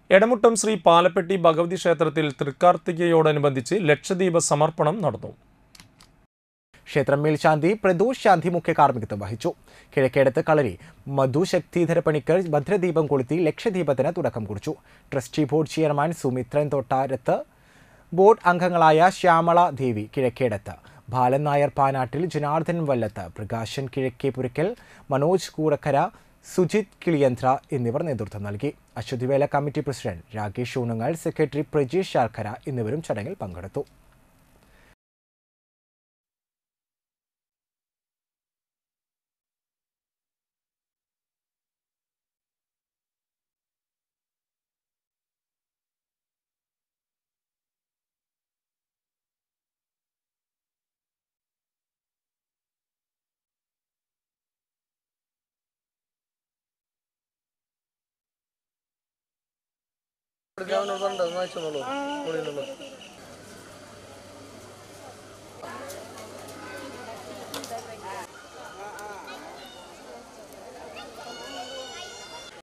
എടമുട്ടം ശ്രീ പാലപ്പെട്ടി ഭഗവതി ക്ഷേത്രത്തിൽ തൃക്കാർത്തികയോടനുബന്ധിച്ച് ലക്ഷദീപ സമർപ്പണം നടന്നു ക്ഷേത്രം മേൽശാന്തി പ്രദോഷ് ശാന്തി മുഖ്യ കാർമ്മികത്വം വഹിച്ചു കിഴക്കേടത്ത് കളരി മധു ശക്തിധര പണിക്കർ ഭദ്രദീപം കൊളുത്തി ലക്ഷദീപത്തിന് തുടക്കം കുറിച്ചു trustee board chairman Sumithran Thottarath board അംഗങ്ങളായ ശ്യാമള ദേവി കിഴക്കേടത്ത് ബാലൻ നായർ പാനാട്ടിൽ ജനാർദ്ദൻ വല്ലത്ത് പ്രകാശൻ കിഴക്കേപുരയ്ക്കൽ മനോജ് കൂടക്കര സുജിത് കിളിയന്ത്ര എന്നിവർ നേതൃത്വം നൽകി Aswathivela committee president Rakesh Oonangal secretary Prajeesh Sharkara എന്നിവരും ചടങ്ങിൽ പങ്കെടുത്തു എടുക്കാവുന്ന പറഞ്ഞിട്ട് വാങ്ങിച്ചോളൂ